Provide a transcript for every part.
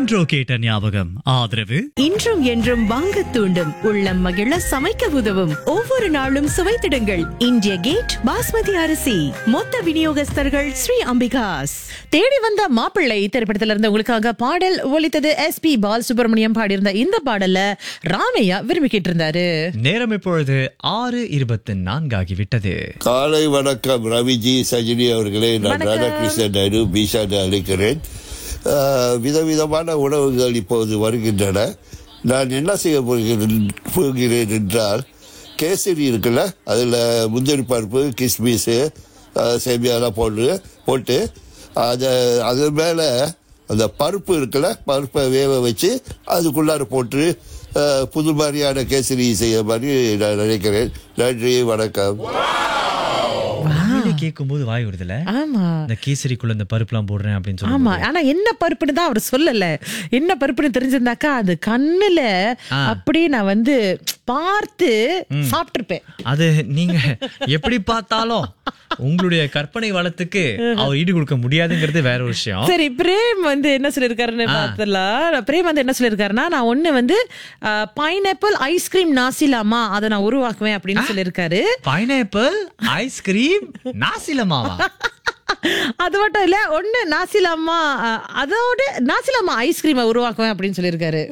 Intro கேட்ட ஞாபகம் ஆதரவு இன்றும் என்றும் வாங்க தூண்டும் உள்ளம் மகிழ சமைக்க உதவும் ஒவ்வொரு நாளும் சுவைத்திடுங்கள் இந்திய கேட் பாஸ்மதி அரிசி மொத்த விநியோகஸ்தர்கள் ஸ்ரீ அம்பிகாஸ் தேடி வந்த மாப்பிள்ளை திரைப்படத்துல இருந்து உங்களுக்காக பாடல் ஒலித்தது எஸ் பி பால் சுப்பிரமணியம் பாடியிருந்த இந்த பாடல ராமையா விரும்பிக்கிட்டு இருந்தாரு நேரம் இப்பொழுது ஆறு இருபத்தி நான்காகிவிட்டது காலை வணக்கம் ரவிஜி சஜினி அவர்களே நான் வணக்கம். ராதாகிருஷ்ணன் நாயுடு பீஷான் அழைக்கிறேன் ஆஹ், விதவிதமான உணவுகள் இப்போது வருகின்றன நான் என்ன செய்ய போகிறேன் போகிறேன் என்றால் கேசரி இருக்குல்ல அதில் முந்திரி பருப்பு கிஸ்மிஸு ஆஹ், சேமியாலாம் போட்டு போட்டு அதை அது மேலே அந்த பருப்பு இருக்குல்ல பருப்பை வேக வச்சு அதுக்குள்ளார போட்டு ஆஹ், புது மாதிரியான கேசரி செய்ய மாதிரி நான் நினைக்கிறேன் நன்றி வணக்கம் கேட்கும் போது வாய் வருதுல ஆமா இந்த கேசரிக்குள்ள இந்த பருப்புலாம் போடுறேன் அப்படின்னு சொல்லி ஆமா ஆனா என்ன பருப்புன்னு தான் அவர் சொல்லல என்ன பருப்புன்னு தெரிஞ்சிருந்தாக்கா அது கண்ணுல ஆ. அப்படியே நான் வந்து பார்த்து சாப்பிட்டிருப்பேன் அது நீங்க எப்படி பார்த்தாலும் உங்களுடைய கற்பனை வளத்துக்கு அவர் ஈடு கொடுக்க முடியாதுங்கிறது வேற ஒரு விஷயம் சரி பிரேம் வந்து என்ன சொல்லிருக்காருன்னு பார்த்தலாம் பிரேம் வந்து என்ன சொல்லிருக்காருன்னா நான் ஒண்ணு வந்து பைனாப்பிள் ஐஸ்கிரீம் நாசிலாமா அதை நான் உருவாக்குவேன் அப்படின்னு சொல்லியிருக்காரு பைனாப்பிள் ஐஸ்கிரீம் நாசிலமாவா அது மட்டும் இல்ல ஒண்ணு நாசிலாமா அஹ், அதோட நாசிலாமா ஐஸ்கிரீமை உருவாக்குவேன் அப்படின்னு சொல்லியிருக்காரு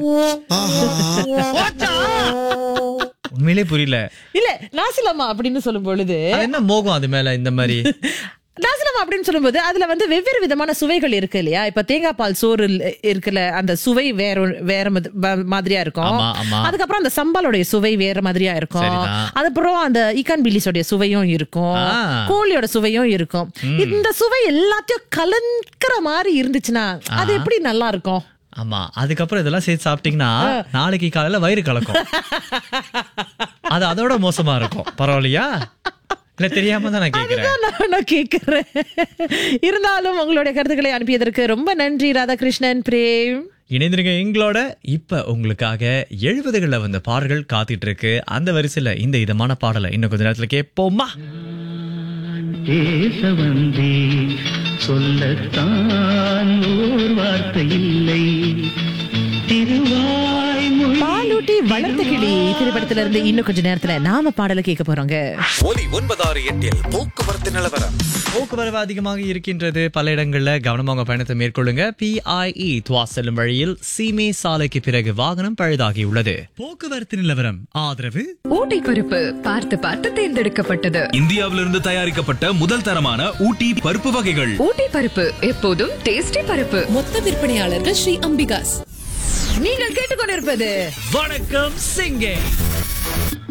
உண்மையிலே புரியல இல்ல நாசிலாமா அப்படின்னு சொல்லும் பொழுது அது என்ன மோகம் அது மேல இந்த மாதிரி நாசிலம் அப்படின்னு சொல்லும்போது அதுல வந்து வெவ்வேறு விதமான சுவைகள் இருக்கு இல்லையா இப்ப தேங்காய் பால் சோறு இல்ல- இருக்குல்ல அந்த சுவை வேற ஒரு- வேற மத- ம- மாதிரியா இருக்கும் ஆமா, ஆமா. அதுக்கப்புறம் அந்த சம்பாலோடைய சுவை வேற மாதிரியா இருக்கும் சரிதான். அதுக்கப்புறம் அந்த ஈக்கான் பிலிஸோடைய சுவையும் இருக்கும் ஆ. கோழியோட சுவையும் இருக்கும் இந்த சுவை எல்லாத்தையும் கலந்துக்கிற மாதிரி இருந்துச்சுன்னா அது எப்படி நல்லா இருக்கும் ஆமா அதுக்கப்புறம் இதெல்லாம் சேர்த்து சாப்பிட்டீங்கன்னா நாளைக்கு காலையில வயிறு கலக்கும் அது அதோட மோசமா இருக்கும் பரவாயில்லையா இல்ல தெரியாம தான் நான் கேக்குறேன் அதுதான் நான் நான் கேக்குறேன் இருந்தாலும் உங்களுடைய கருத்துக்களை அனுப்பியதற்கு ரொம்ப நன்றி ராதாகிருஷ்ணன் பிரேம் இணைந்திருங்க எங்களோட இப்ப உங்களுக்காக எழுபதுகள்ல வந்த பாடல்கள் காத்துட்டு இருக்கு அந்த வரிசையில இந்த இதமான பாடலை இன்னும் கொஞ்ச நேரத்துல கேட்போமா பேச வந்தேன் சொல்லத்தான் ஓர் வார்த்தை இல்லை திருவாய்மொழி பாலூட்டி வளர்த்த கிளி திரைப்படத்துல இருந்து இன்னும் கொஞ்ச நேரத்துல நாம பாடலை கேட்க போறோங்க ஒலி ஒன்பதாறு எட்டில் போக்குவரத்து நிலவரம் போக்குவரவு அதிகமாக இருக்கின்றது பல இடங்கள்ல கவனமாக பயணத்தை மேற்கொள்ளுங்க பிஐஇ துவா செல்லும் வழியில் சீமே சாலைக்கு பிறகு வாகனம் பழுதாகி உள்ளது போக்குவரத்து நிலவரம் ஆதரவு ஊட்டி பருப்பு பார்த்து பார்த்து தேர்ந்தெடுக்கப்பட்டது இந்தியாவிலிருந்து தயாரிக்கப்பட்ட முதல் தரமான ஊட்டி பருப்பு வகைகள் ஊட்டி பருப்பு எப்போதும் டேஸ்டி பருப்பு மொத்த விற்பனையாளர்கள் ஸ்ரீ அம்பிகாஸ் நீங்கள் கேட்டுக்கொண்டிருப்பது வணக்கம் சிங்கே